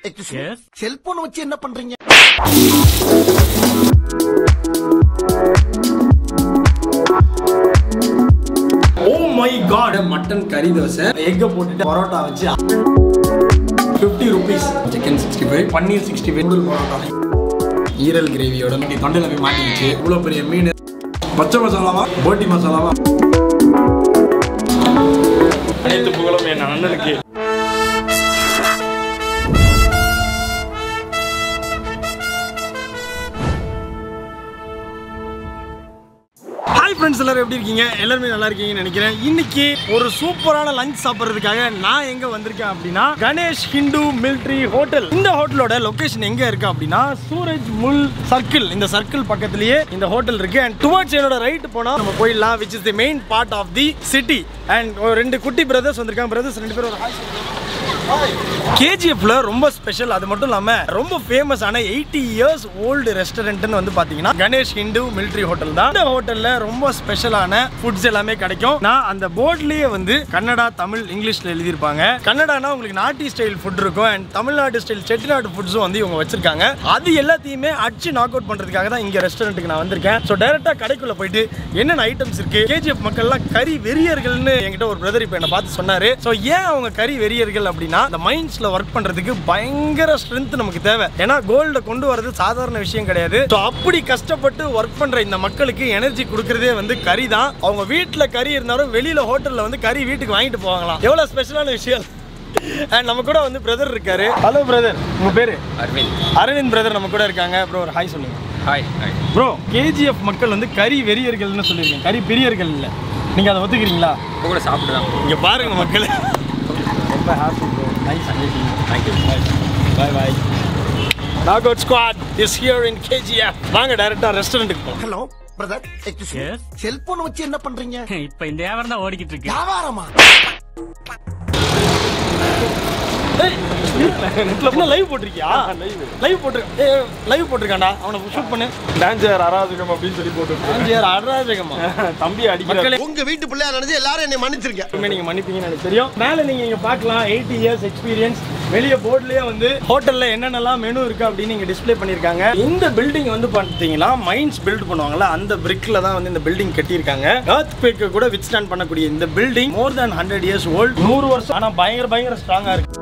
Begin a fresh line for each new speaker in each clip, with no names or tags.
Cellphone வச்சு என்ன பண்றீங்க
ஓ மை காட் மட்டன் கறி தோசை எக்கை போட்டுட்டு பரோட்டா வச்சு fifty rupees chicken sixty five paneer sixty five noodle parotta ஈரல் கிரேவியோட இப்படி தொண்டையில் போய் மாட்டிக்கிச்சு இவ்வளோ பெரிய மீன் பச்சை மசாலாவா போட்டி மசாலாவா
அனைத்து புகழும் என் அண்ணனுக்கு
ஹாய் ஃப்ரெண்ட்ஸ் எல்லாரும் எப்படி இருக்கீங்க எல்லாருமே நல்லா இருக்கீங்கன்னு நினைக்கிறேன் இன்னைக்கு ஒரு சூப்பரான லஞ்ச் சாப்பிட்றதுக்காக நான் எங்க வந்திருக்கேன் அப்படின்னா கணேஷ் ஹிந்து மிலிட்ரி ஹோட்டல் இந்த ஹோட்டலோட லொகேஷன் எங்க இருக்கு அப்படின்னா சூரஜ் முல் சர்க்கிள் இந்த சர்க்கிள் பக்கத்துலயே இந்த ஹோட்டல் இருக்கு அண்ட் டுவர்ட்ஸ் என்னோட ரைட் போனா நம்ம போயிடலாம் which is the main part of the city and ரெண்டு குட்டி பிரதர்ஸ் வந்திருக்காங்க பிரதர்ஸ் ரெண்டு பேரும் ஒரு ஹாய் கேஜிஎஃப்ல ரொம்ப ஸ்பெஷல் அது மட்டும் இல்லாம ரொம்ப ஃபேமஸ் ஆன எயிட்டி இயர்ஸ் ஓல்டு ரெஸ்டாரண்ட்னு வந்து பாத்தீங்கன்னா கணேஷ் ஹிந்து மிலிட்ரி ஹோட்டல் தான் இந்த ஹோட்டல்ல ரொம்ப ஸ்பெஷலான ஃபுட்ஸ் எல்லாமே கிடைக்கும் நான் அந்த போர்ட்லயே வந்து கன்னடா தமிழ் இங்கிலீஷ்ல எழுதியிருப்பாங்க கன்னடானா உங்களுக்கு நாட்டி ஸ்டைல் ஃபுட் இருக்கும் அண்ட் தமிழ்நாடு ஸ்டைல் செட்டிநாடு ஃபுட்ஸும் வந்து இவங்க வச்சிருக்காங்க அது எல்லாத்தையுமே அடிச்சு நாக் அவுட் பண்றதுக்காக தான் இங்க ரெஸ்டாரண்ட்டுக்கு நான் வந்திருக்கேன் ஸோ டைரக்டா கடைக்குள்ள போயிட்டு என்னென்ன ஐட்டம்ஸ் இருக்கு கேஜிஎஃப் மக்கள்லாம் கறி வெறியர்கள்னு என்கிட்ட ஒரு பிரதர் இப்போ என்ன பார்த்து சொன்னாரு ஸோ ஏன் அவங்க கறி வெறியர்கள் அப்படின்னா இந்த மைண்ட்ஸ்ல ஒர்க் பண்றதுக்கு பயங்கர ஸ்ட்ரென்த் நமக்கு தேவை ஏன்னா கோல்ட கொண்டு வரது சாதாரண விஷயம் கிடையாது ஸோ அப்படி கஷ்டப்பட்டு ஒர்க் பண்ற இந்த மக்களுக்கு எனர்ஜி கொடுக்கறதே வந்து கறி தான் அவங்க வீட்டில் கறி இருந்தாலும் வெளியில ஹோட்டல்ல வந்து கறி வீட்டுக்கு வாங்கிட்டு போவாங்களாம் எவ்வளவு ஸ்பெஷலான விஷயம் அண்ட் நம்ம கூட வந்து பிரதர் இருக்காரு ஹலோ பிரதர் உங்க பேரு
அரவிந்த்
அரவிந்த் பிரதர் நம்ம கூட இருக்காங்க அப்புறம் ஒரு ஹாய் சொல்லுங்க
ஹாய் ஹாய்
ப்ரோ கேஜிஎஃப் மக்கள் வந்து கறி வெறியர்கள்னு சொல்லியிருக்கேன் கறி பிரியர்கள் இல்லை நீங்க அதை ஒத்துக்கிறீங்களா
இப்போ கூட சாப்பிடுதான்
இங்க பாருங்க மக்களே ரொம்ப happy bro nice meeting
thank you
bye bye knock out squad is here in KGF வாங்க டைரக்டா ரெஸ்டாரண்ட்டுக்கு போலாம்
ஹலோ பிரதர் செல்போன் வச்சு என்ன பண்றீங்க
இப்ப இந்த வியாபாரம் தான் ஓடிக்கிட்டு இருக்கு
வியாபாரமா
நெட்ல லைவ் போட்டிருக்கியா லைவ் போட்டிருக்க லைவ் போட்டிருக்காண்டா அவனை ஷூட் பண்ணு
டான்ஜர் அராஜகம் அப்படின்னு சொல்லி போட்டு
அஞ்சேர் அடராஜகமா
தம்பி அடிக்கிற
மக்களே
உங்க வீட்டு பிள்ளையா நினைச்சு எல்லாரும் என்னை மன்னிச்சிருங்க
எப்பவுமே நீங்க மன்னிப்பீங்கன்னு எனக்கு தெரியும் மேல நீங்க இங்க பார்க்கலாம் எயிட்டி இயர்ஸ் எக்ஸ்பீரியன்ஸ் வெளிய போர்ட்லயே வந்து ஹோட்டல்ல என்னென்னலாம் மெனு இருக்கு அப்படின்னு இங்க டிஸ்ப்ளே பண்ணிருக்காங்க இந்த பில்டிங் வந்து பாத்தீங்கன்னா மைன்ஸ் பில்ட் பண்ணுவாங்கல்ல அந்த பிரிக்ல தான் வந்து இந்த பில்டிங் கட்டியிருக்காங்க எர்த் பேக்க கூட வித் ஸ்டாண்ட் பண்ணக்கூடிய இந்த building more than hundred years old நூறு வருஷம் ஆனா பயங்கர பயங்கர ஸ்ட்ராங்கா இருக்கு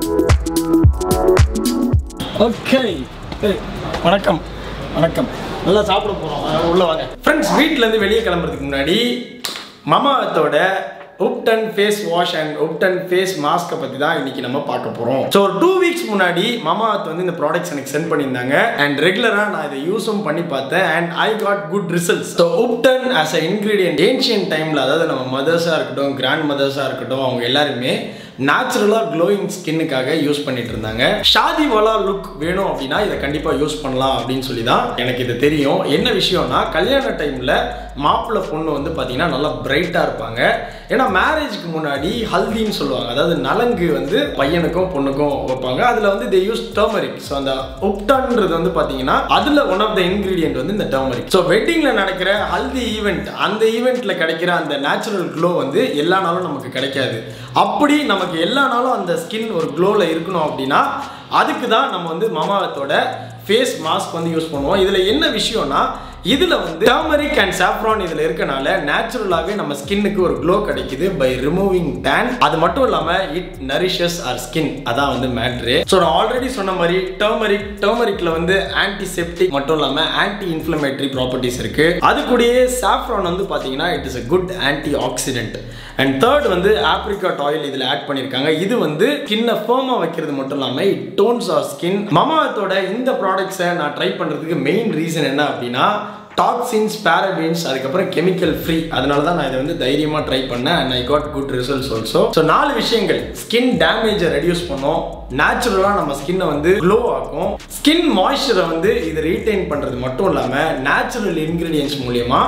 ஓகே வணக்கம் வணக்கம் நல்லா சாப்பிட போறோம் அஹ் உள்ள வாங்க ஃப்ரெண்ட்ஸ் வீட்ல இருந்து வெளியே கிளம்புறதுக்கு முன்னாடி மமாத்தோட ubtan face wash and ubtan face மாஸ்க்கை பற்றி தான் இன்னைக்கு நம்ம பார்க்க போகிறோம் ஸோ ஒரு டூ வீக்ஸ் முன்னாடி மமாத் வந்து இந்த ப்ராடக்ட்ஸ் எனக்கு சென்ட் பண்ணியிருந்தாங்க அண்ட் ரெகுலராக நான் இதை யூஸும் பண்ணி பார்த்தேன் and I got good results so ubtan as a ingredient ancient டைமில் அதாவது நம்ம மதர்ஸாக இருக்கட்டும் கிராண்ட் மதர்ஸாக இருக்கட்டும் அவங்க எல்லாருமே நேச்சுரலாக க்ளோயிங் ஸ்கின்னுக்காக யூஸ் பண்ணிட்டு இருந்தாங்க ஷாதி வாலா லுக் வேணும் அப்படின்னா இதை கண்டிப்பாக யூஸ் பண்ணலாம் அப்படின்னு சொல்லி தான் எனக்கு இது தெரியும் என்ன விஷயம்னா கல்யாண டைமில் மாப்பிள்ளை பொண்ணு வந்து பார்த்தீங்கன்னா நல்லா பிரைட்டாக இருப்பாங்க ஏன்னா மேரேஜ்க்கு முன்னாடி ஹல்தின்னு சொல்லுவாங்க அதாவது நலங்கு வந்து பையனுக்கும் பொண்ணுக்கும் வைப்பாங்க அதில் வந்து தே யூஸ் டர்மரிக் ஸோ அந்த உப்டான்றது வந்து பார்த்தீங்கன்னா அதில் ஒன் ஆஃப் த இன்க்ரீடியன்ட் வந்து இந்த டர்மரிக் ஸோ வெட்டிங்கில் நடக்கிற ஹல்தி ஈவெண்ட் அந்த ஈவெண்ட்டில் கிடைக்கிற அந்த நேச்சுரல் க்ளோ வந்து எல்லா நாளும் நமக்கு கிடைக்காது அப்படி நமக்கு எல்லா நாளும் அந்த ஸ்கின் ஒரு க்ளோவில் இருக்கணும் அப்படின்னா அதுக்கு தான் நம்ம வந்து மமாவத்தோட ஃபேஸ் மாஸ்க் வந்து யூஸ் பண்ணுவோம் இதில் என்ன விஷயம்னா இதில் வந்து டர்மரிக் அண்ட் சாஃப்ரான் இதில் இருக்கனால நேச்சுரலாகவே நம்ம ஸ்கின்னுக்கு ஒரு க்ளோ கிடைக்குது பை ரிமூவிங் டேன் அது மட்டும் இல்லாமல் இட் நரிஷஸ் ஆர் ஸ்கின் அதான் வந்து மேட்ரு ஸோ நான் ஆல்ரெடி சொன்ன மாதிரி டர்மரிக் டர்மரிக்கில் வந்து ஆன்டிசெப்டிக் மட்டும் இல்லாமல் ஆன்டி இன்ஃப்ளமேட்டரி ப்ராப்பர்ட்டிஸ் இருக்கு அது கூடயே சாஃப்ரான் வந்து பார்த்தீங்கன்னா it is a good antioxidant and third வந்து ஆப்ரிகாட் ஆயில் இதில் ஆட் பண்ணியிருக்காங்க இது வந்து ஸ்கின்னை ஃபேமாக வைக்கிறது மட்டும் இல்லாமல் இட் டோன்ஸ் ஆர் ஸ்கின் மமாத்தோட இந்த ப்ராடக்ட்ஸை நான் ட்ரை பண்ணுறதுக்கு மெயின் ரீசன் என்ன அப்படின்னா டாக்ஸின்ஸ் பேரபின்ஸ் அதுக்கப்புறம் கெமிக்கல் ஃப்ரீ அதனால தான் நான் இதை வந்து தைரியமாக ட்ரை பண்ணேன் and I got good results also so நாலு விஷயங்கள் ஸ்கின் டேமேஜை ரெடியூஸ் பண்ணும் நேச்சுரலாக நம்ம ஸ்கின்னை வந்து க்ளோ ஆக்கும் ஸ்கின் மாய்ஸ்சரை வந்து இதை ரீட்டைன் பண்ணுறது மட்டும் இல்லாமல் நேச்சுரல் இன்க்ரீடியன்ஸ் மூலியமா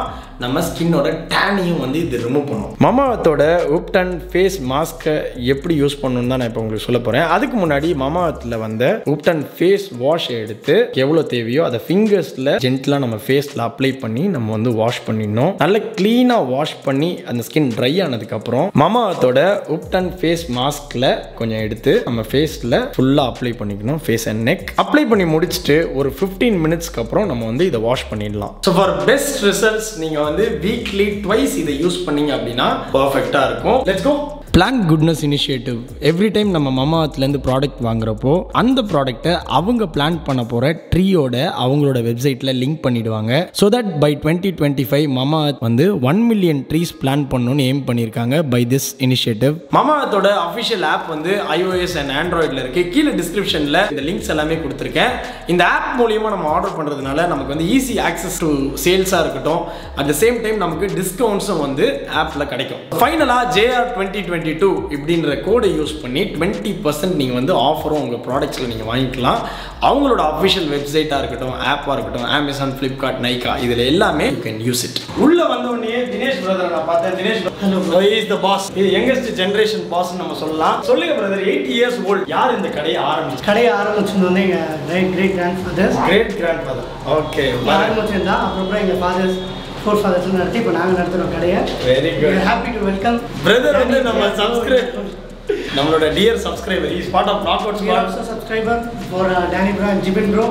நம்ம ஸ்கின்னோட டேனையும் வந்து இது ரிமூவ் பண்ணும் மமாவத்தோட உப்டன் ஃபேஸ் மாஸ்க்கை எப்படி யூஸ் பண்ணணும்னு தான் நான் இப்போ உங்களுக்கு சொல்ல போகிறேன் அதுக்கு முன்னாடி மமாவத்தில் வந்த உப்டன் ஃபேஸ் வாஷை எடுத்து எவ்வளோ தேவையோ அதை ஃபிங்கர்ஸில் ஜென்டலாக நம்ம ஃபேஸில் அப்ளை பண்ணி நம்ம வந்து வாஷ் பண்ணிடணும் நல்ல க்ளீனாக வாஷ் பண்ணி அந்த ஸ்கின் ட்ரை ஆனதுக்கப்புறம் மமாவத்தோட உப்டன் ஃபேஸ் மாஸ்கில் கொஞ்சம் எடுத்து நம்ம ஃபேஸில் ஃபுல்லாக அப்ளை பண்ணிக்கணும் ஃபேஸ் அண்ட் நெக் அப்ளை பண்ணி முடிச்சுட்டு ஒரு ஃபிஃப்டீன் மினிட்ஸ்க்கு அப்புறம் நம்ம வந்து இதை வாஷ் பண்ணிடலாம் ஸோ ஃபார் பெஸ்ட் ரிசல்ட்ஸ் நீங்கள் வந்து வீக்லி ட்வைஸ் இதை யூஸ் பண்ணீங்க அப்படின்னா பர்ஃபெக்டாக இருக்கும் let's go plant goodness initiative every time நம்ம மமாத்துலேருந்து ப்ராடக்ட் வாங்குறப்போ அந்த ப்ராடக்ட்டை அவங்க பிளான் பண்ண போகிற ட்ரீயோட அவங்களோட வெப்சைட்டில் லிங்க் பண்ணிடுவாங்க so that by twenty twenty five Mamaearth வந்து ஒன் மில்லியன் ட்ரீஸ் பிளான் பண்ணணும்னு எய்ம் பண்ணியிருக்காங்க பை திஸ் இனிஷியேட்டிவ் மமாத்தோட அஃபிஷியல் ஆப் வந்து iOS அண்ட் ஆண்ட்ராய்டில் இருக்குது கீழே டிஸ்கிரிப்ஷனில் இந்த லிங்க்ஸ் எல்லாமே கொடுத்துருக்கேன் இந்த ஆப் மூலியமாக நம்ம ஆர்டர் பண்ணுறதுனால நமக்கு வந்து ஈஸி ஆக்சஸ் டு சேல்ஸாக இருக்கட்டும் அட் த சேம் டைம் நமக்கு டிஸ்கவுண்ட்ஸும் வந்து ஆப்பில் கிடைக்கும் ஃபைனலாக ஜேஆர் டுவெண்ட்டி டுவெண்ட்டி டூ இப்படின்ற கோடை யூஸ் பண்ணி டுவெண்ட்டி பர்சன்ட் நீங்கள் வந்து ஆஃபரும் உங்கள் ப்ராடக்ட்ஸில் நீங்கள் வாங்கிக்கலாம் அவங்களோட அஃபிஷியல் வெப்சைட்டாக இருக்கட்டும் ஆப்பாக இருக்கட்டும் அமேசான் ஃப்ளிப்கார்ட் நைக்கா இதில் எல்லாமே யூ கேன் யூஸ் இட் உள்ள வந்தோடனே தினேஷ் பிரதர் நான் பார்த்தேன் Dinesh hello is the boss இது யங்கஸ்ட் ஜென்ரேஷன் பாஸ் நம்ம சொல்லலாம் சொல்லுங்க பிரதர் எயிட் இயர்ஸ் ஓல்ட் யார் இந்த கடையை ஆரம்பிச்சு
கடையை ஆரம்பிச்சது வந்து எங்கள் great great grandfathers
great grandfather okay
ஆரம்பிச்சிருந்தா அப்புறம் எங்கள் ஃபாதர்ஸ் ஃபோர் ஃபாதர்ஸ் நடத்தி இப்போ நாங்கள் நடத்துகிறோம் கடையை
Very good.
Happy to welcome
brother வந்து நம்ம சப்ஸ்கிரைப் நம்மளோட dear subscriber is part of knock out squad
also subscriber for Danny bro and Jibin bro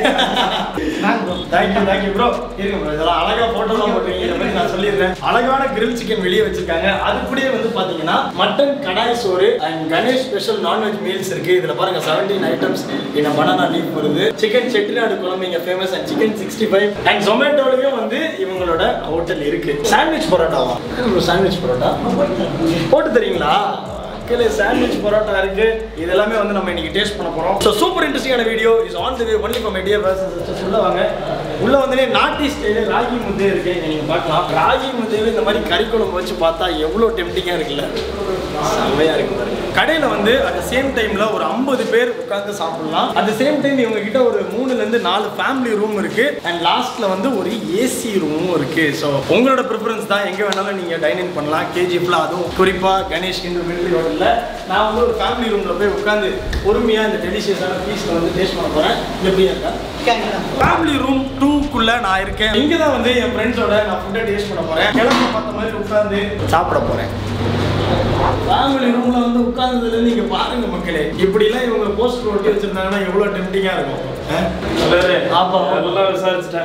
mam bro
thank you thank you bro இருங்க ப்ரோ இதெல்லாம் அழகா போட்டோலாம் போட்டுருக்கீங்க இதை பத்தி நான் சொல்லிடுறேன் அழகான கிரில் சிக்கன் வெளியே வச்சிருக்காங்க அது கூடயே வந்து பாத்தீங்கன்னா மட்டன் கடாய் சோறு and Ganesh special non veg meals இருக்கு இதுல பாருங்க செவன்டீன் ஐட்டம்ஸ் இந்த பனானா லீஃப் வருது சிக்கன் செட்டிநாடு குழம்பு இங்க famous and chicken sixty five and ஜொமேட்டோலயும் வந்து இவங்களோட ஹோட்டல் இருக்கு சாண்ட்விச் பரோட்டாவா சாண்ட்விச் பரோட்டா போட்டு தரீங்களா கீழே சாண்ட்விச் பரோட்டா இருக்கு இது எல்லாமே வந்து நம்ம இன்னைக்கு டேஸ்ட் பண்ண போறோம் ஸோ சூப்பர் இன்ட்ரெஸ்டிங்கான video is on the way only for my dear உள்ள வாங்க உள்ள வந்து நாட்டி ஸ்டைல ராகி முத்தை இருக்கு இங்க நீங்க பார்க்கலாம் ராகி முத்தையில இந்த மாதிரி கறி குழம்பு வச்சு பார்த்தா எவ்வளோ டெம்டிங்கா இருக்குல்ல செம்மையா இருக்கு பாருங்க கடையில வந்து அட் சேம் டைம்ல ஒரு ஐம்பது பேர் உட்கார்ந்து சாப்பிடலாம் அட் சேம் டைம் இவங்க கிட்ட ஒரு மூணுல இருந்து நாலு ஃபேமிலி ரூம் இருக்கு அண்ட் லாஸ்ட்ல வந்து ஒரு ஏசி ரூமும் இருக்கு ஸோ உங்களோட ப்ரிஃபரன்ஸ் தான் எங்க வேணாலும் நீங்க டைன் இன் பண்ணலாம் கேஜிஎஃப்ல அதுவும் குறிப்பா கணேஷ் இந்து மிலிட்ரி ஹோட்டல்ல நான் வந்து ஒரு ஃபேமிலி ரூம்ல போய் உட்காந்து பொறுமையா இந்த டெலிஷியஸான பீஸ்ல வந்து டேஸ்ட் பண்ண போறேன் எப்படியா இருக்கா ஃபேமிலி ரூம் டூக்குள்ள நான் இருக்கேன் இங்க தான் வந்து என் ஃப்ரெண்ட்ஸோட நான் ஃபுட்டை டேஸ்ட் பண்ண போறேன் கிளம்பி பார்த்த மாதிரி உட்காந்து சாப்பிட போறேன் ஃபேமிலி ரூம்ல வந்து உட்கார்ந்ததுல இருந்து இங்க பாருங்க மக்களே இப்படி எல்லாம் இவங்க போஸ்ட் ஒட்டி வச்சிருந்தாங்கன்னா எவ்வளவு டெம்டிங்கா இருக்கும் ஆப்பா
எல்லாம் விசாரிச்சுட்டேன்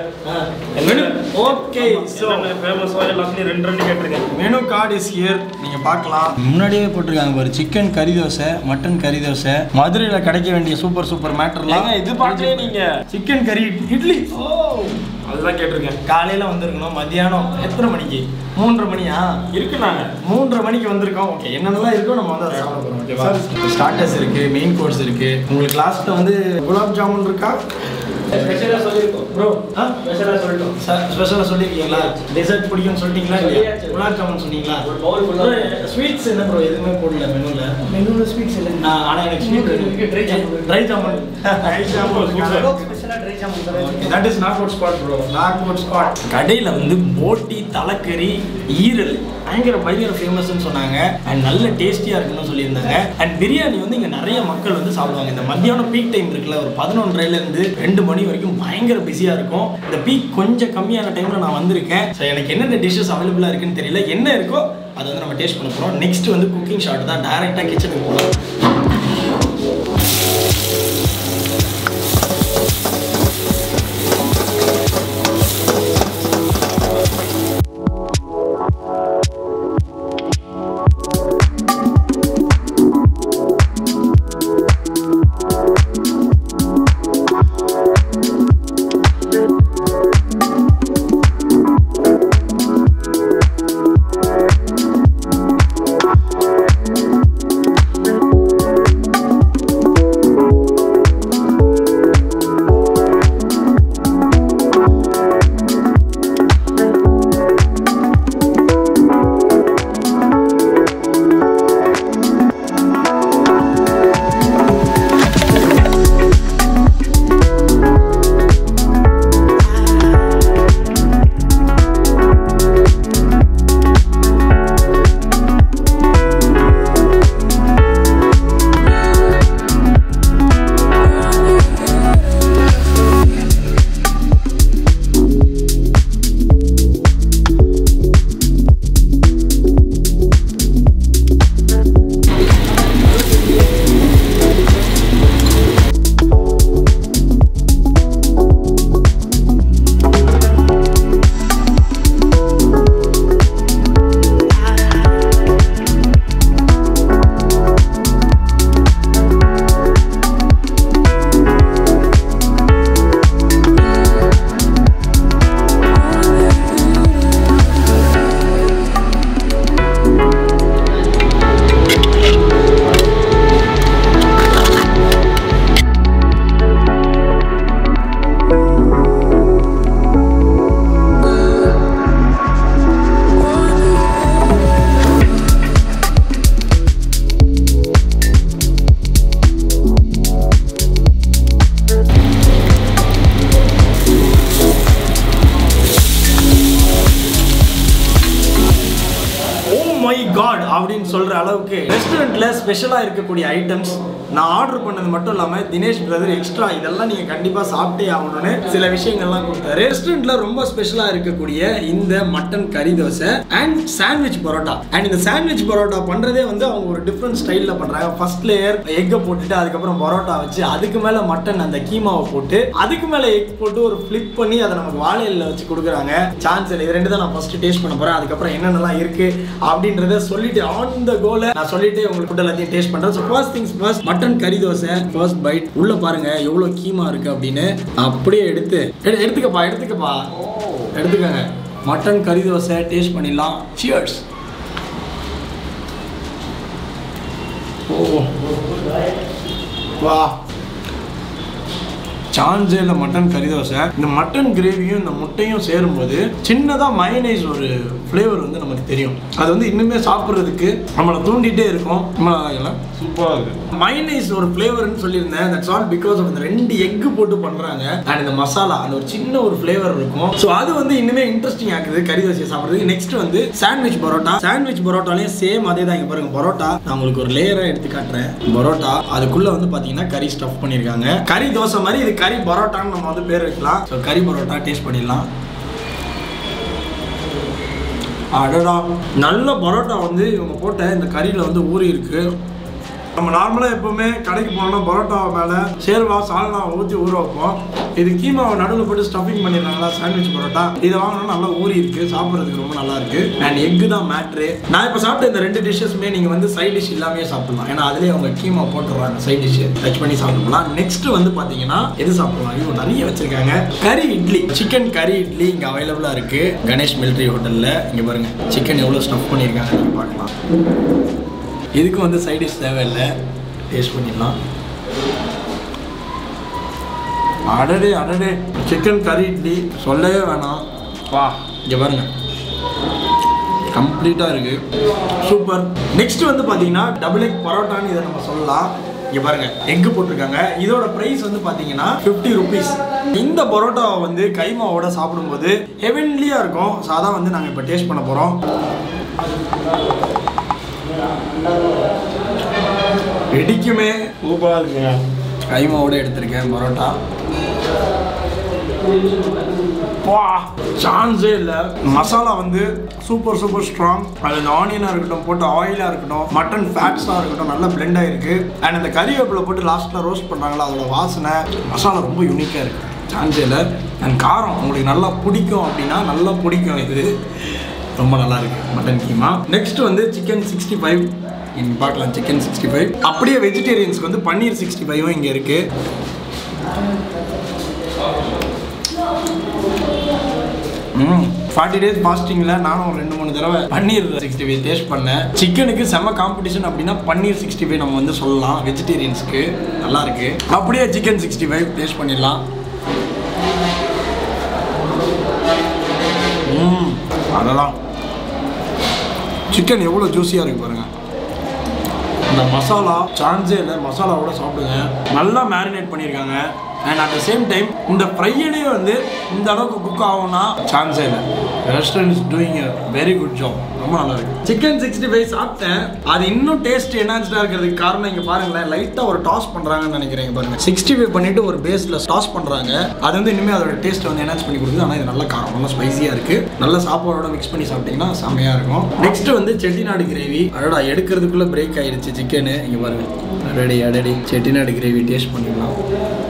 ஓகே ஸோ
ஃபேமஸ் எல்லாத்துலயும் ரெண்டு ரெண்டு கேட்டிருக்கேன்
மெனு கார்டு இஸ் ஹியர் நீங்க பார்க்கலாம் முன்னாடியே போட்டிருக்காங்க ஒரு சிக்கன் கறி தோசை மட்டன் கறி தோசை மதுரையில கிடைக்க வேண்டிய சூப்பர் சூப்பர் மேட்டர்லாம்
ஏங்க, இது பார்க்கலையே நீங்க
சிக்கன் கறி இட்லி ஓ
அதுதான் கேட்டிருக்கேன்
காலையில வந்திருக்கணும் மத்தியானம் எத்தனை மணிக்கு மூன்றரை மணியா
இருக்கு நாங்க
மூன்றரை மணிக்கு வந்திருக்கோம் ஓகே என்னென்னலாம் இருக்கோ நம்ம வந்து அதை சாப்பிட போறோம் ஓகேவா ஸ்டார்டர்ஸ் இருக்கு மெயின் கோர்ஸ் இருக்கு உங்களுக்கு லாஸ்ட்ல வந்து குலாப் ஜாமுன் இருக்கா ஸ்பெஷலாக சொல்லியிருக்கோம் ப்ரோ ஆ ஸ்பெஷலாக சொல்லிட்டோம் சார் ஸ்பெஷலாக சொல்லியிருக்கீங்களா டெசர்ட் பிடிக்கும்னு சொல்லிட்டீங்களா இல்லையா குலாப் ஜாமுன் சொன்னீங்களா ஒரு பவுல் ஸ்வீட்ஸ் என்ன ப்ரோ எதுவுமே போடல மெனுவில்
மெனுவில் ஸ்வீட்ஸ் இல்லை
ஆனால் எனக்கு ஸ்வீட்
இருக்கு, dry jamun.
Dry jamun dry jamun
ஸ்பெஷலாக ட்ரை ஜாமுன் தரேன்
that is knock out spot bro knock out spot கடையில் வந்து போட்டி தலைக்கறி ஈரல் பயங்கர பயங்கர ஃபேமஸ்னு சொன்னாங்க அண்ட் நல்ல டேஸ்டியாக இருக்குன்னு சொல்லியிருந்தாங்க அண்ட் பிரியாணி வந்து இங்கே நிறைய மக்கள் வந்து சாப்பிடுவாங்க இந்த மத்தியானம் பீக் டைம் இருக்குல்ல ஒரு பதினொன்றரைலேருந்து ரெண்டு மணி வரைக்கும் பயங்கர பிஸியாக இருக்கும் இந்த பீக் கொஞ்சம் கம்மியான டைமில் நான் வந்திருக்கேன் ஸோ எனக்கு என்னென்ன டிஷ்ஷஸ் அவைலபிளாக இருக்குன்னு தெரியல என்ன இருக்கோ அதை வந்து நம்ம டேஸ்ட் பண்ண போகிறோம் நெக்ஸ்ட் வந்து குக்கிங் ஷாட் தான் டேரெக்டாக கிச்சனுக்கு போகலாம்
Thank
சொல்ற அளவுக்கு ரெஸ்டாரண்ட்ல ஸ்பெஷலா இருக்கக்கூடிய ஐட்டம்ஸ் நான் ஆர்டர் பண்ணது மட்டும் இல்லாம தினேஷ் பிரதர் எக்ஸ்ட்ரா இதெல்லாம் நீங்க கண்டிப்பா சாப்பிட்டே ஆகணும்னு சில விஷயங்கள்லாம் கொடுத்தாரு ரெஸ்டாரண்ட்ல ரொம்ப ஸ்பெஷலா இருக்கக்கூடிய இந்த மட்டன் கறி dosa and sandwich parotta and இந்த சாண்ட்விச் பரோட்டா பண்றதே வந்து அவங்க ஒரு டிஃப்ரெண்ட் ஸ்டைல்ல பண்றாங்க ஃபர்ஸ்ட் லேயர் எக்கை போட்டுட்டு அதுக்கப்புறம் பரோட்டா வச்சு அதுக்கு மேல மட்டன் அந்த கீமாவை போட்டு அதுக்கு மேல எக் போட்டு ஒரு ஃபிளிப் பண்ணி அதை நமக்கு வாழையில வச்சு கொடுக்குறாங்க சான்ஸ் இல்லை இது ரெண்டு தான் நான் ஃபர்ஸ்ட் டேஸ்ட் பண்ண போறேன் அதுக்கப்புறம் என்னென்னலாம் இருக்கு அப்படின்றத சொல்லிட்டு ஆன் த கோல நான் சொல்லிட்டு உங்களுக்கு ஃபுட் எல்லாத்தையும் டேஸ்ட் பண்றேன் so first things first mutton கறி தோசை ஃபர்ஸ்ட் பைட் உள்ள பாருங்க எவ்வளவு கீமா இருக்கு அப்படின்னு அப்படியே எடுத்து எடு- எடுத்துக்கப்பா எடுத்துக்கப்பா எடுத்துக்கங்க மட்டன் கறி தோசை டேஸ்ட் பண்ணிடலாம் சியர்ஸ் ஓ வா சான்ஸே இல்லை மட்டன் கறி தோசை இந்த மட்டன் கிரேவியும் இந்த முட்டையும் சேரும்போது சின்னதாக மயனைஸ் ஒரு ஃப்ளேவர் வந்து நமக்கு தெரியும் அது வந்து இன்னுமே சாப்பிட்றதுக்கு நம்மளை தூண்டிகிட்டே இருக்கும் நம்மள
சூப்பராக இருக்கு
மைனைஸ் ஒரு ஃப்ளேவர்னு சொல்லியிருந்தேன் தட்ஸ் ஆல் பிகாஸ் ஆஃப் இந்த ரெண்டு எக்கு போட்டு பண்ணுறாங்க அண்ட் இந்த மசாலா அந்த ஒரு சின்ன ஒரு ஃப்ளேவர் இருக்கும் ஸோ அது வந்து இன்னுமே இன்ட்ரெஸ்டிங் ஆக்குது கறி தோசையை சாப்பிட்றதுக்கு நெக்ஸ்ட் வந்து சாண்ட்விச் பரோட்டா சாண்ட்விச் பரோட்டாலையும் சேம் அதே தான் இங்கே பாருங்க பரோட்டா நான் உங்களுக்கு ஒரு லேயராக எடுத்து காட்டுறேன் பரோட்டா அதுக்குள்ள வந்து பார்த்தீங்கன்னா கறி ஸ்டஃப் பண்ணியிருக்காங்க கறி தோசை மாதிரி இது கறி பரோட்டான்னு நம்ம வந்து பேர் வைக்கலாம் ஸோ கறி பரோட்டா டேஸ்ட் பண்ணிடலாம் அடடா நல்ல பரோட்டா வந்து இவங்க போட்ட இந்த கறியில் வந்து ஊறி இருக்கு நம்ம நார்மலாக எப்பவுமே கடைக்கு போனோம்னா பரோட்டா மேலே சேர்வா சால்னா ஊற்றி ஊற வைப்போம் இது கீமாவை நடுவில் போட்டு ஸ்டஃபிங் பண்ணிடுறாங்களா சாண்ட்விச் பரோட்டா இதை வாங்கினா நல்லா ஊறி இருக்கு சாப்பிட்றதுக்கு ரொம்ப நல்லா இருக்கு அண்ட் எக்கு தான் மேட்ரு நான் இப்போ சாப்பிட்ட இந்த ரெண்டு டிஷ்ஷஸ்மே நீங்கள் வந்து சைட் டிஷ் இல்லாமே சாப்பிடலாம் ஏன்னா அதுலேயே அவங்க கீமா போட்டுடுறாங்க சைட் டிஷ் டச் பண்ணி சாப்பிடலாம் நெக்ஸ்ட் வந்து பார்த்தீங்கன்னா எது சாப்பிடலாம் ஐயோ நிறைய வச்சிருக்காங்க கறி இட்லி சிக்கன் கறி இட்லி இங்கே அவைலபிளாக இருக்கு கணேஷ் மிலிட்ரி ஹோட்டலில் இங்கே பாருங்க சிக்கன் எவ்வளோ ஸ்டஃப் பண்ணியிருக்காங்க நீங்கள் பார்க்கலாம் இதுக்கும் வந்து சைட் டிஷ் தேவையில்லை டேஸ்ட் பண்ணிடலாம் அடடே அடடே சிக்கன் கறி இட்லி சொல்லவே வேணாம் வா இங்கே பாருங்க கம்ப்ளீட்டாக இருக்கு சூப்பர் நெக்ஸ்ட் வந்து பார்த்தீங்கன்னா டபுள் எக் பரோட்டான்னு இதை நம்ம சொல்லலாம் இங்கே பாருங்க எக்கு போட்டிருக்காங்க இதோட ப்ரைஸ் வந்து பார்த்தீங்கன்னா ஃபிஃப்டி ருபீஸ் இந்த பரோட்டாவை வந்து கைமாவோட சாப்பிடும்போது ஹெவன்லியாக இருக்கும் ஸோ அதான் வந்து நாங்கள் இப்போ டேஸ்ட் பண்ண போகிறோம் வெடிக்குமே
சூப்பராக இருக்குங்க
கைமாவோட எடுத்திருக்கேன் பரோட்டா வா சான்ஸே இல்லை மசாலா வந்து சூப்பர் சூப்பர் ஸ்ட்ராங் அது இந்த ஆனியனாக இருக்கட்டும் போட்டு ஆயிலாக இருக்கட்டும் மட்டன் ஃபேட்ஸாக இருக்கட்டும் நல்லா பிளெண்ட் ஆகிருக்கு அண்ட் இந்த கறிவேப்பிலை போட்டு லாஸ்ட்டில் ரோஸ்ட் பண்ணுறாங்களா அதோட வாசனை மசாலா ரொம்ப யூனிக்காக இருக்குது சான்ஸே இல்லை அண்ட் காரம் உங்களுக்கு நல்லா பிடிக்கும் அப்படின்னா நல்லா பிடிக்கும் இது ரொம்ப நல்லா இருக்கு மட்டன் கீமா நெக்ஸ்ட் வந்து சிக்கன் சிக்ஸ்டி ஃபைவ் இங்கே பார்க்கலாம் சிக்கன் சிக்ஸ்டி ஃபைவ் அப்படியே வெஜிடேரியன்ஸ்க்கு வந்து பன்னீர் சிக்ஸ்டி ஃபைவும் இங்கே இருக்குது ம் ஃபார்ட்டி டேஸ் ஃபாஸ்டிங்கில் நானும் ஒரு ரெண்டு மூணு தடவை பன்னீர் சிக்ஸ்டி ஃபைவ் டேஸ்ட் பண்ணேன் சிக்கனுக்கு செம்ம காம்படிஷன் அப்படின்னா பன்னீர் சிக்ஸ்டி ஃபைவ் நம்ம வந்து சொல்லலாம் வெஜிடேரியன்ஸ்க்கு நல்லா இருக்கு அப்படியே சிக்கன் சிக்ஸ்டி ஃபைவ் டேஸ்ட் பண்ணிடலாம் ம் அதெல்லாம் சிக்கன் எவ்வளோ ஜூஸியாக இருக்கு பாருங்க இந்த மசாலா சான்ஸே இல்லை மசாலாவோட சாப்பிடுங்க நல்லா மேரினேட் பண்ணியிருக்காங்க and at the same time இந்த ஃப்ரையிலேயே வந்து இந்த அளவுக்கு குக் ஆகும்னா சான்ஸே இல்லை restaurant is doing very good job ரொம்ப நல்லா இருக்கு சிக்கன் சிக்ஸ்டி ஃபைவ் சாப்பிட்டேன் அது இன்னும் டேஸ்ட் என்ஹான்ஸ்டாக இருக்கிறதுக்கு காரணம் இங்கே பாருங்களேன் லைட்டாக ஒரு டாஸ் பண்ணுறாங்கன்னு நினைக்கிறேன் இங்க பாருங்க சிக்ஸ்டி ஃபைவ் பண்ணிட்டு ஒரு பேஸில் டாஸ் பண்ணுறாங்க அது வந்து இனிமேல் அதோட டேஸ்ட்டை வந்து என்ஹான்ஸ் பண்ணி கொடுக்குது ஆனால் இது நல்ல காரம் நல்லா ஸ்பைசியாக இருக்கு நல்ல சாப்பாடோட மிக்ஸ் பண்ணி சாப்பிட்டீங்கன்னா செம்மையாக இருக்கும் நெக்ஸ்ட் வந்து செட்டிநாடு கிரேவி அதோட எடுக்கிறதுக்குள்ள பிரேக் ஆயிடுச்சு சிக்கனு இங்கே பாருங்க அடடி அடடி செட்டிநாடு கிரேவி டேஸ்ட் பண்ணிடலாம்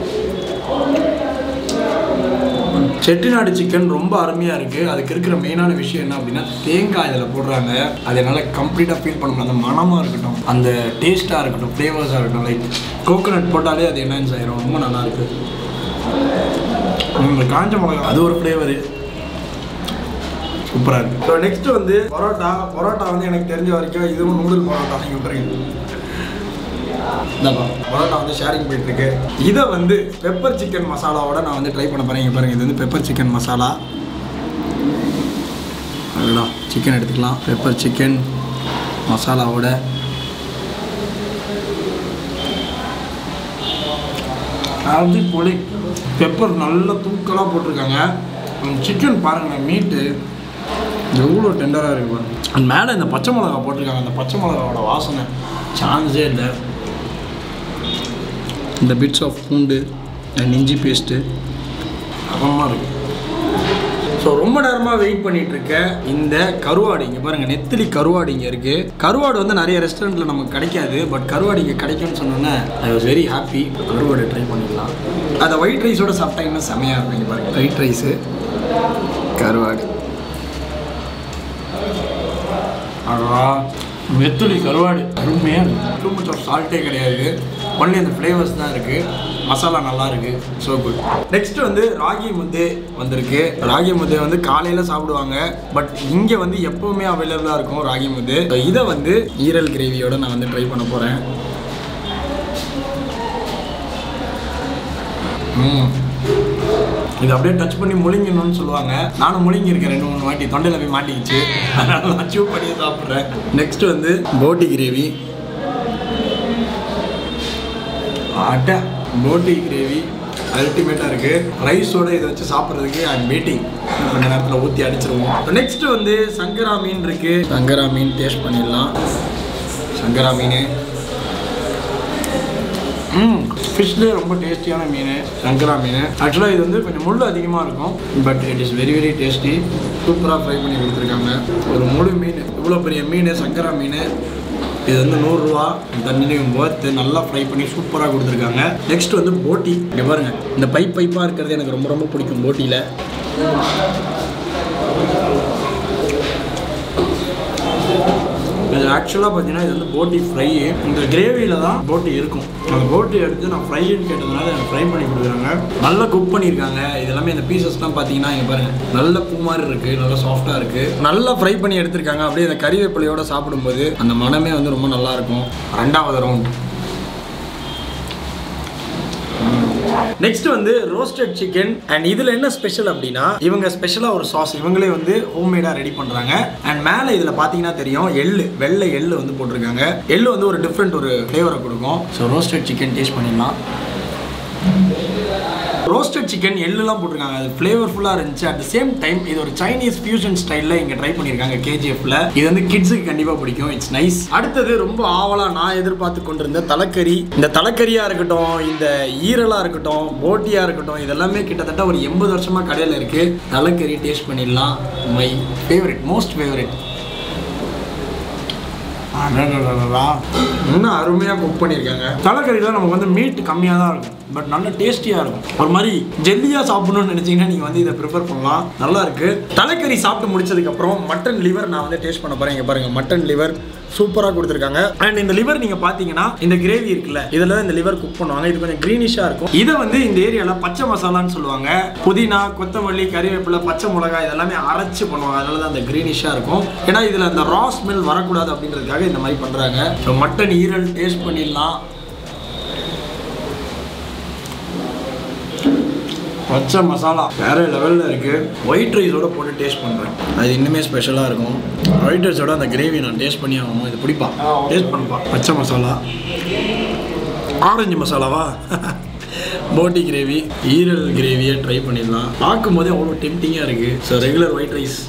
செட்டிநாடு சிக்கன் ரொம்ப அருமையாக இருக்குது அதுக்கு இருக்கிற மெயினான விஷயம் என்ன அப்படின்னா தேங்காய் இதில் போடுறாங்க அது என்னால் கம்ப்ளீட்டாக ஃபீல் பண்ண முடியும் அந்த மனமாக இருக்கட்டும் அந்த டேஸ்ட்டாக இருக்கட்டும் ஃப்ளேவர்ஸாக இருக்கட்டும் லைக் கோகோனட் போட்டாலே அது என்ஹான்ஸ் ஆயிரும் ரொம்ப நல்லா இருக்கு இந்த காஞ்ச மிளகா அது ஒரு ஃப்ளேவரு சூப்பராக இருக்கு ஸோ நெக்ஸ்ட் வந்து பரோட்டா பரோட்டா வந்து எனக்கு தெரிஞ்ச வரைக்கும் இதுவும் நூடுல் பரோட்டா நீங்கள் பாருங்க இந்தாப்பா பரோட்டா வந்து ஷேரிங் போயிட்டு இருக்கு இதை வந்து பெப்பர் சிக்கன் மசாலாவோட நான் வந்து ட்ரை பண்ண போறேன் இங்க பாருங்க இது வந்து பெப்பர் சிக்கன் மசாலா அதுதான் சிக்கன் எடுத்துக்கலாம் பெப்பர் சிக்கன் மசாலாவோட அது பொலி பெப்பர் நல்லா தூக்கலாக போட்டிருக்காங்க சிக்கன் பாருங்க மீட்டு எவ்வளோ டெண்டராக இருக்கு பாருங்க அந்த மேலே இந்த பச்சை மிளகா போட்டிருக்காங்க அந்த பச்சை மிளகாவோட வாசனை சான்ஸே இல்லை இந்த பிட்ஸ் ஆஃப் பூண்டு and இஞ்சி பேஸ்ட்டு அகமாக இருக்கு ஸோ ரொம்ப நேரமாக வெயிட் பண்ணிட்டு இருக்க இந்த கருவாடு இங்கே பாருங்கள் நெத்திலி கருவாடு இங்கே இருக்குது கருவாடு வந்து நிறைய ரெஸ்டாரண்ட்டில் நமக்கு கிடைக்காது பட் கருவாடு இங்கே கிடைக்கும்னு சொன்னோன்னே ஐ வாஸ் வெரி ஹாப்பி கருவாடு ட்ரை பண்ணிக்கலாம் அதை ஒயிட் ரைஸோட சாப்பிட்டா இன்னும் செமையாக இருக்கும் இங்கே பாருங்கள் ஒயிட் ரைஸு கருவாடு அடா நெத்துலி கருவாடு அருமையாக இருக்கு டூ மச் ஆஃப் சால்ட்டே கிடையாது ஒன்லி அந்த ஃப்ளேவர்ஸ் தான் இருக்குது மசாலா நல்லா இருக்கு ஸோ குட் நெக்ஸ்ட் வந்து ராகி முத்தே வந்திருக்கு ராகி முத்தே வந்து காலையில் சாப்பிடுவாங்க பட் இங்கே வந்து எப்பவுமே அவைலபிளாக இருக்கும் ராகி முத்தே So இதை வந்து ஈரல் கிரேவியோட நான் வந்து ட்ரை பண்ண போகிறேன் ம் இது அப்படியே டச் பண்ணி முழுங்கணும்னு சொல்லுவாங்க நானும் முழுங்கியிருக்கேன் ரெண்டு மூணு வாட்டி தொண்டையில் போய் மாட்டிக்கிச்சு அதனால நான் சூ பண்ணி சாப்பிட்றேன் நெக்ஸ்ட் வந்து போட்டி கிரேவி அட போட்டி கிரேவி அல்டிமேட்டாக இருக்குது ரைஸோட இதை வச்சு சாப்பிட்றதுக்கு ஐ எம் வெயிட்டிங் கொஞ்ச நேரத்தில் ஊற்றி அடிச்சிருவோம் நெக்ஸ்ட் வந்து சங்கரா மீன் இருக்குது சங்கரா மீன் டேஸ்ட் பண்ணிடலாம் சங்கரா மீன் ம் ஃபிஷ்லேயே ரொம்ப டேஸ்டியான மீன் சங்கரா மீன் ஆக்சுவலாக இது வந்து கொஞ்சம் முள் அதிகமாக இருக்கும் but it is very very tasty சூப்பராக ஃப்ரை பண்ணி கொடுத்துருக்காங்க ஒரு முழு மீன் இவ்வளோ பெரிய மீன் சங்கரா மீன் இது வந்து நூறுரூவா தண்ணியும் போத்து நல்லா ஃப்ரை பண்ணி சூப்பராக கொடுத்துருக்காங்க நெக்ஸ்ட் வந்து போட்டி இங்கே பாருங்க இந்த பைப் பைப்பாக இருக்கிறது எனக்கு ரொம்ப ரொம்ப பிடிக்கும் போட்டியில் இது ஆக்சுவலாக பார்த்தீங்கன்னா இது வந்து போட்டி ஃப்ரை இந்த கிரேவியில் தான் போட்டி இருக்கும் அந்த போட்டி எடுத்து நான் ஃப்ரைன்னு கேட்டதுனால எனக்கு ஃப்ரை பண்ணி கொடுக்குறாங்க நல்லா குக் பண்ணியிருக்காங்க இது எல்லாமே இந்த பீசஸ்லாம் பார்த்தீங்கன்னா இங்கே பாருங்க நல்ல பூ மாதிரி இருக்குது நல்லா சாஃப்டாக இருக்குது நல்லா ஃப்ரை பண்ணி எடுத்திருக்காங்க அப்படியே அந்த கறிவேப்பிலையோட சாப்பிடும்போது அந்த மனமே வந்து ரொம்ப நல்லா இருக்கும் ரெண்டாவது ரவுண்ட் நெக்ஸ்ட் வந்து ரோஸ்டட் சிக்கன் அண்ட் இதுல என்ன ஸ்பெஷல் அப்படின்னா இவங்க ஸ்பெஷலா ஒரு சாஸ் இவங்களே வந்து ஹோம்மேடா ரெடி பண்றாங்க அண்ட் மேல இதுல பாத்தீங்கன்னா தெரியும் எள்ளு வெள்ளை எள்ளு வந்து போட்டிருக்காங்க எள்ளு வந்து ஒரு டிஃப்ரெண்ட் ஒரு ஃப்ளேவரை கொடுக்கும் ஸோ ரோஸ்டட் சிக்கன் டேஸ்ட் பண்ணிடலாம் ரோஸ்டட் சிக்கன் எள்ளுலாம் போட்டிருக்காங்க அது ஃப்ளேவர்ஃபுல்லாக இருந்துச்சு அட் த சேம் டைம் இது ஒரு சைனீஸ் ஃபியூஷன் ஸ்டைலில் இங்கே ட்ரை பண்ணியிருக்காங்க கேஜிஎஃப்ல இது வந்து கிட்ஸுக்கு கண்டிப்பாக பிடிக்கும் இட்ஸ் நைஸ் அடுத்தது ரொம்ப ஆவலாக நான் எதிர்பார்த்து கொண்டிருந்த தலைக்கறி இந்த தலைக்கறியாக இருக்கட்டும் இந்த ஈரலாக இருக்கட்டும் போட்டியாக இருக்கட்டும் இதெல்லாமே கிட்டத்தட்ட ஒரு எண்பது வருஷமாக கடையில் இருக்குது தலைக்கறி டேஸ்ட் பண்ணிடலாம் மை ஃபேவரட் மோஸ்ட் ஃபேவரட் இன்னும் அருமையாக குக் பண்ணியிருக்காங்க தலைக்கறியில் நமக்கு வந்து மீட் கம்மியாக தான் இருக்கும் பட் நல்ல டேஸ்டியாக இருக்கும் ஒரு மாதிரி ஜெல்லியாக சாப்பிடணும்னு நினச்சிங்கன்னா நீங்கள் வந்து இதை ப்ரிஃபர் பண்ணலாம் நல்லா இருக்கு தலைக்கறி சாப்பிட்டு முடிச்சதுக்கப்புறம் மட்டன் லிவர் நான் வந்து டேஸ்ட் பண்ண போகிறேன் இங்கே பாருங்கள் மட்டன் லிவர் சூப்பராக கொடுத்துருக்காங்க அண்ட் இந்த லிவர் நீங்கள் பார்த்தீங்கன்னா இந்த கிரேவி இருக்குல்ல இதில் தான் இந்த லிவர் குக் பண்ணுவாங்க இது கொஞ்சம் க்ரீனிஷாக இருக்கும் இதை வந்து இந்த ஏரியாவில் பச்சை மசாலான்னு சொல்லுவாங்க புதினா கொத்தமல்லி கறிவேப்பிலை பச்சை மிளகாய் இதெல்லாமே அரைச்சு பண்ணுவாங்க அதனால தான் அந்த க்ரீனிஷாக இருக்கும் ஏன்னா இதில் அந்த ரா ஸ்மெல் வரக்கூடாது அப்படின்றதுக்காக இந்த மாதிரி பண்ணுறாங்க ஸோ மட்டன் ஈரல் டேஸ்ட் பண்ணிடலாம் பச்சை மசாலா வேற லெவலில் இருக்கு ஒயிட் ரைஸோட போட்டு டேஸ்ட் பண்ணுறேன் அது இன்னுமே ஸ்பெஷலாக இருக்கும் ஒயிட் ரைஸோட அந்த கிரேவி நான் டேஸ்ட் பண்ணி ஆகணும் இது பிடிப்பா டேஸ்ட் பண்ணுப்பா பச்சை மசாலா ஆரஞ்சு மசாலாவா போட்டி கிரேவி ஈரல் கிரேவியை ட்ரை பண்ணிடலாம் பார்க்கும் போதே அவ்வளோ டெம்டிங்காக இருக்குது ஸோ ரெகுலர் ஒயிட் ரைஸ்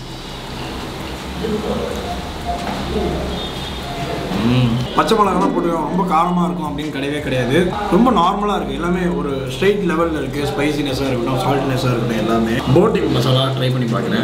பச்சை மிளகாலாம் போட்டு ரொம்ப காரமாக இருக்கும் அப்படின்னு கிடையவே கிடையாது ரொம்ப நார்மலாக இருக்குது எல்லாமே ஒரு ஸ்ட்ரெயிட் லெவலில் இருக்குது ஸ்பைசினஸாக இருக்கட்டும் சால்ட்னஸாக இருக்கட்டும் எல்லாமே போட்டிங் மசாலா ட்ரை பண்ணி பார்க்குறேன்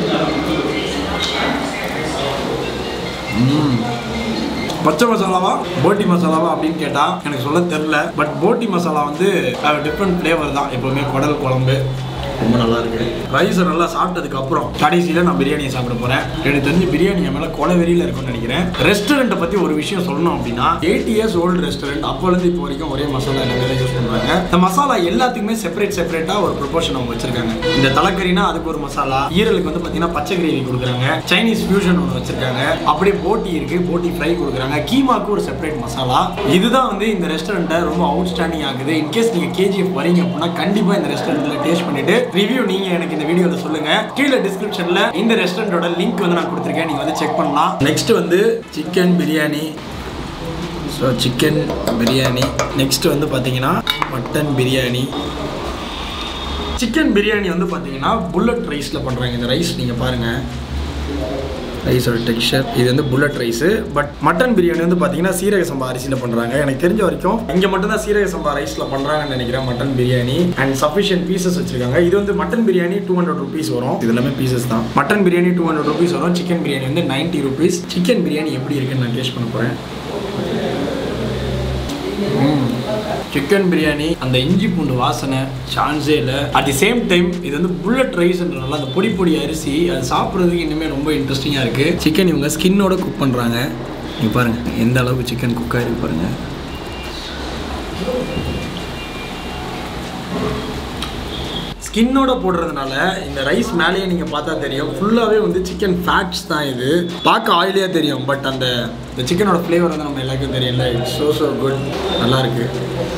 ம். பச்சை மசாலாவா போட்டி மசாலாவா அப்படின்னு கேட்டால் எனக்கு சொல்ல தெரில பட் போட்டி மசாலா வந்து டிஃப்ரெண்ட் ஃப்ளேவர் தான் எப்போவுமே குடல் குழம்பு ரொம்ப நல்லா இருக்கு ரைஸை நல்லா சாப்பிட்டதுக்கு அப்புறம் கடைசியில் நான் பிரியாணியை சாப்பிட போறேன் எனக்கு தெரிஞ்சு பிரியாணி என் மேலே கொலை வெறியில் இருக்கும்னு நினைக்கிறேன் ரெஸ்டாரண்ட்டை பற்றி ஒரு விஷயம் சொல்லணும் அப்படின்னா எயிட் இயர்ஸ் ஓல்டு ரெஸ்டாரண்ட் அப்போலேருந்து இப்போ வரைக்கும் ஒரே மசாலா எல்லாமே தான் யூஸ் பண்ணுறாங்க இந்த மசாலா எல்லாத்துக்குமே செப்பரேட் செப்பரேட்டாக ஒரு ப்ரொபோர்ஷன் அவங்க வச்சிருக்காங்க இந்த தலைக்கறினா அதுக்கு ஒரு மசாலா ஈரலுக்கு வந்து பார்த்தீங்கன்னா பச்சை கிரேவி கொடுக்குறாங்க சைனீஸ் ஃபியூஷன் ஒன்று வச்சிருக்காங்க அப்படியே போட்டி இருக்கு போட்டி ஃப்ரை கொடுக்குறாங்க கீமாக்கு ஒரு செப்பரேட் மசாலா இதுதான் வந்து இந்த ரெஸ்டாரண்ட்டை ரொம்ப அவுட்ஸ்டாண்டிங் ஆகுது இன்கேஸ் நீங்க கேஜிஎஃப் வரீங்க அப்படின்னா கண்டிப்பா இந்த ரெஸ்டாரண்ட்ல டேஸ்ட் பண்ணிட்டு ரிவ்யூ நீங்க எனக்கு இந்த வீடியோல சொல்லுங்க கீழே டிஸ்கிரிப்ஷன்ல இந்த ரெஸ்டாரண்டோட லிங்க் வந்து நான் கொடுத்துருக்கேன் நீங்க வந்து செக் பண்ணலாம் நெக்ஸ்ட் வந்து chicken biryani so chicken biryani next வந்து பார்த்தீங்கன்னா மட்டன் பிரியாணி சிக்கன் பிரியாணி வந்து பார்த்தீங்கன்னா புல்லட் ரைஸில் பண்ணுறாங்க இந்த ரைஸ் நீங்கள் பாருங்கள் ரைஸோட டெக்ஸ்சர் இது வந்து bullet rice but mutton biryani வந்து பார்த்தீங்கன்னா சீரக சம்பா அரிசியில் பண்ணுறாங்க எனக்கு தெரிஞ்ச வரைக்கும் இங்கே மட்டும்தான் சீரக சம்பா ரைஸில் பண்ணுறாங்கன்னு நினைக்கிறேன் mutton biryani and sufficient pieces வச்சிருக்காங்க இது வந்து mutton biryani two hundred rupees வரும் இது எல்லாமே பீசஸ் தான் mutton biryani two hundred rupees வரும் சிக்கன் பிரியாணி வந்து நைன்ட்டி ருபீஸ் சிக்கன் பிரியாணி எப்படி இருக்குன்னு நான் டேஸ்ட் பண்ண போகிறேன் சிக்கன் பிரியாணி அந்த இஞ்சி பூண்டு வாசனை சான்ஸே இல்லை அட் தி சேம் டைம் இது வந்து புல்லட் ரைஸ்ன்றனால அந்த பொடி பொடி அரிசி அது சாப்பிட்றதுக்கு இனிமேல் ரொம்ப இன்ட்ரெஸ்டிங்காக இருக்குது சிக்கன் இவங்க ஸ்கின்னோட குக் பண்ணுறாங்க நீங்க பாருங்கள் எந்த அளவுக்கு சிக்கன் குக் ஆகிருக்கு பாருங்கள் ஸ்கின்னோட போடுறதுனால இந்த ரைஸ் மேலேயே நீங்கள் பார்த்தா தெரியும் ஃபுல்லாகவே வந்து சிக்கன் ஃபேட்ஸ் தான் இது பார்க்க ஆயிலியாக தெரியும் பட் அந்த இந்த சிக்கனோட ஃப்ளேவர் வந்து நம்ம எல்லாருக்கும் தெரியல இட்ஸ் ஸோ ஸோ குட் நல்லா இருக்கு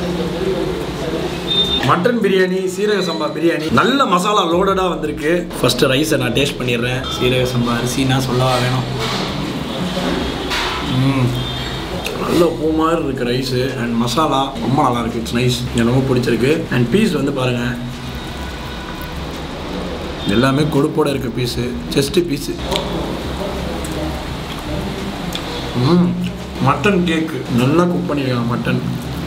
மட்டன் பிரியாணி சீரக சம்பா பிரியாணி நல்ல மசாலா லோடடாக வந்திருக்கு ஃபர்ஸ்ட் ரைஸை நான் டேஸ்ட் பண்ணிடுறேன் சீரக சம்பா அரிசினா சொல்லவா வேணும் ம் நல்ல பூ மாதிரி இருக்கு ரைஸு அண்ட் மசாலா ரொம்ப நல்லா இருக்கு இட்ஸ் நைஸ் எனக்கு ரொம்ப பிடிச்சிருக்கு அண்ட் பீஸ் வந்து பாருங்க எல்லாமே கொழுப்போட இருக்க பீஸு செஸ்ட்டு பீஸு ம் மட்டன் கேக்கு நல்லா குக் பண்ணியிருக்காங்க மட்டன்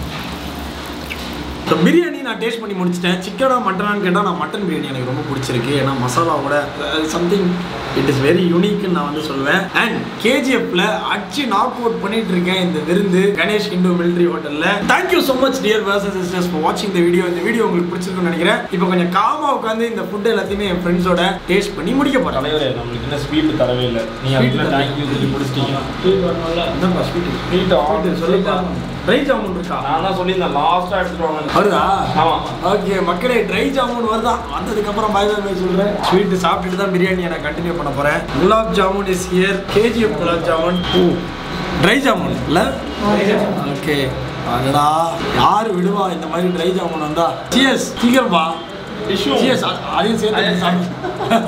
ஸோ பிரியாணி நான் டேஸ்ட் பண்ணி முடிச்சிட்டேன் சிக்கனா மட்டனான்னு கேட்டால் நான் மட்டன் பிரியாணி எனக்கு ரொம்ப பிடிச்சிருக்கு ஏன்னா மசாலாவோட சம்திங் இட் இஸ் வெரி யூனிக்னு நான் வந்து சொல்லுவேன் அண்ட் கேஜிஎஃப்ல அடிச்சு நாக் அவுட் பண்ணிட்டு இருக்கேன் இந்த விருந்து கணேஷ் இண்டோ மிலிட்ரி ஹோட்டல்ல thank you so much dear person sisters for வாட்சிங் இந்த வீடியோ இந்த வீடியோ உங்களுக்கு பிடிச்சிருக்குன்னு நினைக்கிறேன் இப்போ கொஞ்சம் காமா உட்காந்து இந்த ஃபுட் எல்லாத்தையுமே என் ஃப்ரெண்ட்ஸோட டேஸ்ட் பண்ணி முடிக்க போறேன்
தலைவரே நம்மளுக்கு இன்னும் ஸ்வீட் தரவே இல்லை நீங்க அதுக்குள்ள தேங்க்யூ சொல்லி முடிச்சிட்டீங்க
என்னப்பா ஸ்வீட்
ஸ்வீட் ஆர்டர்
சொல்லுப்பா ட்ரை ஜாமுன் இருக்கா
நான் தான் சொல்லியிருந்தேன் லாஸ்டா எடுத்துட்டு வாங்க
வருதா
ஆமா
ஓகே மக்களே ட்ரை ஜாமுன் வருதா வந்ததுக்கப்புறம் பாய் பாய் சொல்கிறேன் ஸ்வீட்டு சாப்பிட்டுட்டு தான் பிரியாணியை நான் கண்டினியூ பண்ண போகிறேன் gulab jamun is here KGF gulab jamun oh dry jamun இல்லை ஓகே அடடா யார் விடுவா இந்த மாதிரி ட்ரை ஜாமுன் வந்தா சியஸ் சீக்கிரம் வா
Tissue.
சியஸ் அதையும் சேர்த்து சாப்பிடு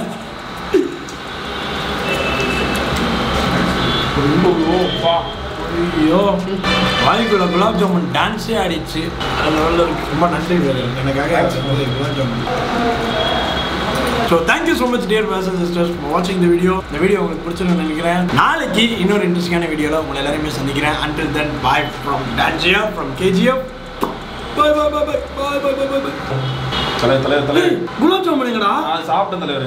பா
ஐயோ வாய்க்குள்ள குலாப் ஜாமுன் டான்ஸே ஆடிச்சு அது நல்ல இருக்கு ரொம்ப நன்றி brother. எனக்காக gulab jamun so thank you so much dear person sisters for வாட்சிங் இந்த வீடியோ இந்த வீடியோ உங்களுக்கு பிடிச்சிருக்குன்னு நினைக்கிறேன் நாளைக்கு இன்னொரு இன்ட்ரெஸ்டிங்கான வீடியோவில் உங்களை எல்லாருமே சந்திக்கிறேன் அன்டில் தென் பாய் ஃப்ரம் டான்ஜியா from KGF bye bye bye bye bye bye bye bye
தலைவர் தலைவர் தலைவர்
குலாப் ஜாமுன் எங்கடா
நான் சாப்பிட்டேன் தலைவர்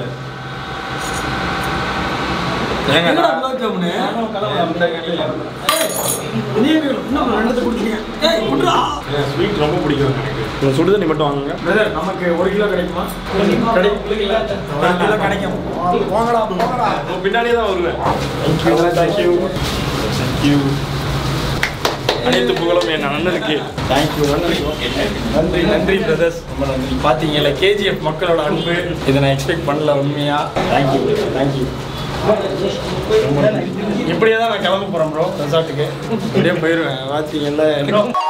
ஏங்க
எங்கடா குலாப் ஜாமுனு
அந்த கடையில
நீ எங்க இன்னும் ரெண்டு கொடுத்தீங்க ஏய் குட்ரா
ஸ்வீட் ரொம்ப பிடிக்கும் எனக்கு சுடு தண்ணி மட்டும் வாங்குங்க
பிரதர் நமக்கு ஒரு கிலோ கிடைக்குமா கிடைக்கும் ஒரு கிலோ கிடைக்கும் போங்கடா போங்கடா
உங்க பின்னாடியே தான் வருவேன் தேங்க்யூ தேங்க்யூ அனைத்து புகழும் என் அண்ணனுக்கு
தேங்க்யூ நன்றி நன்றி நன்றி பிரதர்ஸ் ரொம்ப நன்றி பார்த்தீங்கல்ல கேஜிஎஃப் மக்களோட அன்பு இதை நான் எக்ஸ்பெக்ட் பண்ணல உண்மையா தேங்க்யூ தேங்க்யூ இப்படியே தான் நான் கிளம்ப போகிறேன் ப்ரோ ரெசார்ட்டுக்கு இப்படியே போயிடுவேன் பார்த்தீங்கல்ல